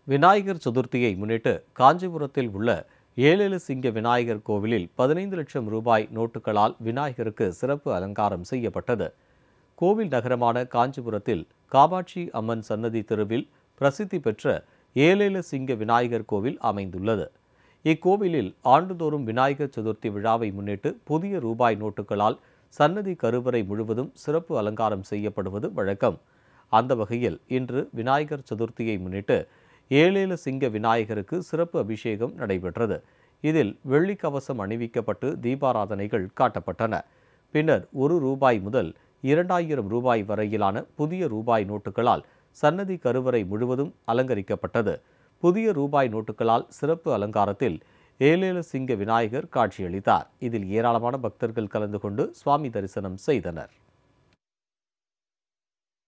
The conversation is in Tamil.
விநாயகர் சதுர்த்தியை முன்னிட்டு காஞ்சிபுரத்தில் உள்ள ஏழேழு சிங்க விநாயகர் கோவிலில் பதினைந்து லட்சம் ரூபாய் நோட்டுகளால் விநாயகருக்கு சிறப்பு அலங்காரம் செய்யப்பட்டது கோவில் நகரமான காஞ்சிபுரத்தில் காமாட்சி அம்மன் சன்னதி தெருவில் பிரசித்தி பெற்ற ஏழேழு சிங்க விநாயகர் கோவில் அமைந்துள்ளது இக்கோவிலில் ஆண்டுதோறும் விநாயகர் சதுர்த்தி விழாவை முன்னிட்டு புதிய ரூபாய் நோட்டுகளால் சன்னதி கருவறை முழுவதும் சிறப்பு அலங்காரம் செய்யப்படுவது வழக்கம் அந்த வகையில் இன்று விநாயகர் சதுர்த்தியை முன்னிட்டு ஏழேழு சிங்க விநாயகருக்கு சிறப்பு அபிஷேகம் நடைபெற்றது இதில் வெள்ளி கவசம் அணிவிக்கப்பட்டு தீபாராதனைகள் காட்டப்பட்டன பின்னர் ஒரு ரூபாய் முதல் இரண்டாயிரம் ரூபாய் வரையிலான புதிய ரூபாய் நோட்டுகளால் சன்னதி கருவறை முழுவதும் அலங்கரிக்கப்பட்டது புதிய ரூபாய் நோட்டுகளால் சிறப்பு அலங்காரத்தில் ஏழேழு சிங்க விநாயகர் காட்சியளித்தார் இதில் ஏராளமான பக்தர்கள் கலந்து கொண்டு சுவாமி தரிசனம் செய்தனர்